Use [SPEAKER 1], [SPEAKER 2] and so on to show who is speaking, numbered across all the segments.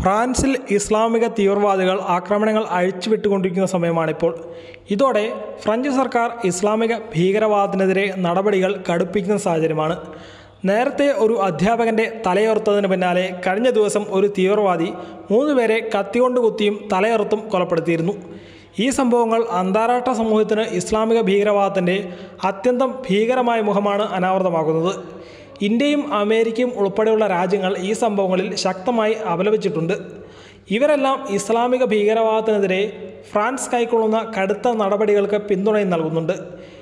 [SPEAKER 1] ഫ്രാൻസിൽ ഇസ്ലാമിക തീവ്രവാദികൾ ആക്രമണങ്ങൾ അഴിച്ചുവിട്ടുകൊണ്ടിരിക്കുന്ന സമയമാണിപ്പോൾ ഇതോടെ ഫ്രഞ്ച് സർക്കാർ ഇസ്ലാമിക ഭീകരവാദത്തിനെതിരെ നടപടികൾ കടുപ്പിക്കുന്ന സാഹചര്യമാണ് നേരത്തെ ഒരു അധ്യാപകന്റെ തലയോർത്തതിന് പിന്നാലെ കഴിഞ്ഞ ദിവസം ഒരു തീവ്രവാദി മൂന്നുപേരെ കത്തികൊണ്ട് കുത്തിയും തലയോർത്തും കൊലപ്പെടുത്തിയിരുന്നു ഈ സംഭവങ്ങൾ അന്താരാഷ്ട്ര സമൂഹത്തിന് ഇസ്ലാമിക ഭീകരവാദത്തിൻ്റെ അത്യന്തം ഭീകരമായ മുഖമാണ് അനാവൃതമാക്കുന്നത് ഇന്ത്യയും അമേരിക്കയും ഉൾപ്പെടെയുള്ള രാജ്യങ്ങൾ ഈ സംഭവങ്ങളിൽ ശക്തമായി അപലപിച്ചിട്ടുണ്ട് ഇവരെല്ലാം ഇസ്ലാമിക ഭീകരവാദത്തിനെതിരെ ഫ്രാൻസ് കൈക്കൊള്ളുന്ന കടുത്ത നടപടികൾക്ക് പിന്തുണയും നൽകുന്നുണ്ട്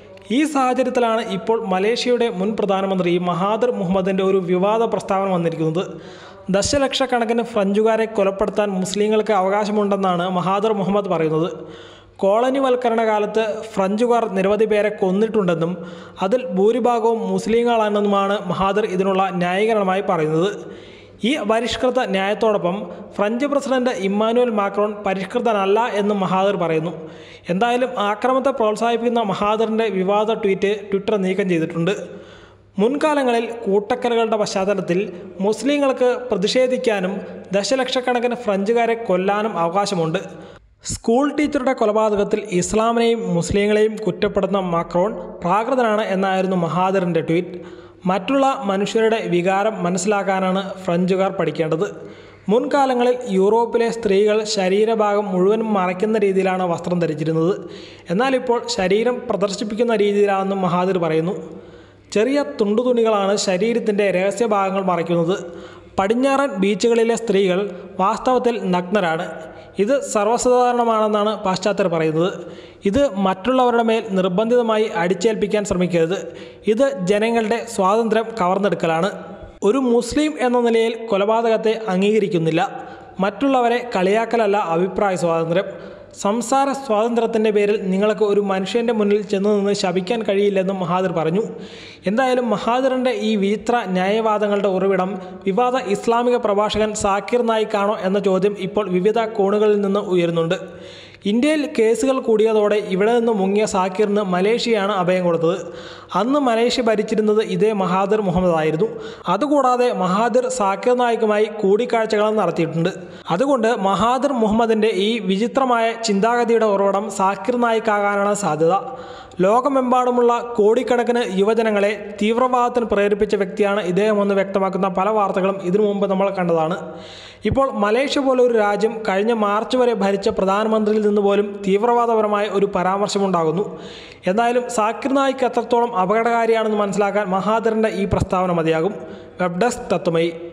[SPEAKER 1] ഈ സാഹചര്യത്തിലാണ് ഇപ്പോൾ മലേഷ്യയുടെ മുൻ പ്രധാനമന്ത്രി മഹാദിർ മുഹമ്മദിൻ്റെ ഒരു വിവാദ പ്രസ്താവന വന്നിരിക്കുന്നത് ദശലക്ഷക്കണക്കിന് ഫ്രഞ്ചുകാരെ കൊലപ്പെടുത്താൻ മുസ്ലിങ്ങൾക്ക് അവകാശമുണ്ടെന്നാണ് മഹാദിർ മുഹമ്മദ് പറയുന്നത് കോളനിവൽക്കരണ കാലത്ത് ഫ്രഞ്ചുകാർ നിരവധി പേരെ കൊന്നിട്ടുണ്ടെന്നും അതിൽ ഭൂരിഭാഗവും മുസ്ലിങ്ങളാണെന്നുമാണ് മഹാദിർ ഇതിനുള്ള ന്യായീകരണമായി പറയുന്നത് ഈ പരിഷ്കൃത ന്യായത്തോടൊപ്പം ഫ്രഞ്ച് പ്രസിഡന്റ് ഇമ്മാനുവൽ മാക്രോൺ പരിഷ്കൃതനല്ല എന്ന് മഹാദിർ പറയുന്നു എന്തായാലും ആക്രമണത്തെ പ്രോത്സാഹിപ്പിക്കുന്ന മഹാദിറിൻ്റെ വിവാദ ട്വീറ്റ് ട്വിറ്റർ നീക്കം ചെയ്തിട്ടുണ്ട് മുൻകാലങ്ങളിൽ കൂട്ടക്കലുകളുടെ പശ്ചാത്തലത്തിൽ മുസ്ലിങ്ങൾക്ക് പ്രതിഷേധിക്കാനും ദശലക്ഷക്കണക്കിന് ഫ്രഞ്ചുകാരെ കൊല്ലാനും അവകാശമുണ്ട് സ്കൂൾ ടീച്ചറുടെ കൊലപാതകത്തിൽ ഇസ്ലാമിനെയും മുസ്ലിങ്ങളെയും കുറ്റപ്പെടുത്തുന്ന മാക്രോൺ പ്രാകൃതനാണ് എന്നായിരുന്നു മഹാദിറിൻ്റെ ട്വീറ്റ് മറ്റുള്ള മനുഷ്യരുടെ വികാരം മനസ്സിലാക്കാനാണ് ഫ്രഞ്ചുകാർ പഠിക്കേണ്ടത് മുൻകാലങ്ങളിൽ യൂറോപ്പിലെ സ്ത്രീകൾ ശരീരഭാഗം മുഴുവനും മറയ്ക്കുന്ന രീതിയിലാണ് വസ്ത്രം ധരിച്ചിരുന്നത് എന്നാൽ ഇപ്പോൾ ശരീരം പ്രദർശിപ്പിക്കുന്ന രീതിയിലാണെന്ന് മഹാദിർ പറയുന്നു ചെറിയ തുണ്ടുതുണികളാണ് ശരീരത്തിൻ്റെ രഹസ്യഭാഗങ്ങൾ മറയ്ക്കുന്നത് പടിഞ്ഞാറൻ ബീച്ചുകളിലെ സ്ത്രീകൾ വാസ്തവത്തിൽ നഗ്നരാണ് ഇത് സർവ്വസാധാരണമാണെന്നാണ് പാശ്ചാത്യർ പറയുന്നത് ഇത് മറ്റുള്ളവരുടെ മേൽ നിർബന്ധിതമായി അടിച്ചേൽപ്പിക്കാൻ ശ്രമിക്കരുത് ഇത് ജനങ്ങളുടെ സ്വാതന്ത്ര്യം കവർന്നെടുക്കലാണ് ഒരു മുസ്ലിം എന്ന നിലയിൽ കൊലപാതകത്തെ അംഗീകരിക്കുന്നില്ല മറ്റുള്ളവരെ കളിയാക്കലല്ല അഭിപ്രായ സ്വാതന്ത്ര്യം സംസാര സ്വാതന്ത്ര്യത്തിൻ്റെ പേരിൽ നിങ്ങൾക്ക് ഒരു മനുഷ്യൻ്റെ മുന്നിൽ ചെന്നു നിന്ന് ശപിക്കാൻ കഴിയില്ലെന്നും മഹാദിർ പറഞ്ഞു എന്തായാലും മഹാദിറിൻ്റെ ഈ വിചിത്ര ന്യായവാദങ്ങളുടെ ഉറവിടം വിവാദ ഇസ്ലാമിക പ്രഭാഷകൻ സാക്കിർ നായിക്കാണോ എന്ന ചോദ്യം ഇപ്പോൾ വിവിധ കോണുകളിൽ നിന്ന് ഉയരുന്നുണ്ട് ഇന്ത്യയിൽ കേസുകൾ കൂടിയതോടെ ഇവിടെ നിന്ന് മുങ്ങിയ സാക്കിറിന് മലേഷ്യയാണ് അഭയം കൊടുത്തത് അന്ന് മലേഷ്യ ഭരിച്ചിരുന്നത് ഇതേ മഹാദിർ മുഹമ്മദ് ആയിരുന്നു അതുകൂടാതെ മഹാദിർ സാക്കിർ നായിക്കുമായി കൂടിക്കാഴ്ചകളും നടത്തിയിട്ടുണ്ട് അതുകൊണ്ട് മഹാദിർ മുഹമ്മദിൻ്റെ ഈ വിചിത്രമായ ചിന്താഗതിയുടെ ഉറവിടം സാക്കിർ നായിക്കാകാനാണ് സാധ്യത ലോകമെമ്പാടുമുള്ള കോടിക്കണക്കിന് യുവജനങ്ങളെ തീവ്രവാദത്തിന് പ്രേരിപ്പിച്ച വ്യക്തിയാണ് ഇദ്ദേഹമെന്ന് വ്യക്തമാക്കുന്ന പല വാർത്തകളും ഇതിനു മുമ്പ് നമ്മൾ കണ്ടതാണ് ഇപ്പോൾ മലേഷ്യ പോലെ ഒരു രാജ്യം കഴിഞ്ഞ മാർച്ച് വരെ ഭരിച്ച പ്രധാനമന്ത്രിയിൽ നിന്ന് പോലും തീവ്രവാദപരമായ ഒരു പരാമർശമുണ്ടാകുന്നു എന്തായാലും സാക്കിർ നായിക്ക് എത്രത്തോളം അപകടകാരിയാണെന്ന് മനസ്സിലാക്കാൻ മഹാദറിൻ്റെ ഈ പ്രസ്താവന മതിയാകും വെബ് ഡെസ്ക് തത്വമയി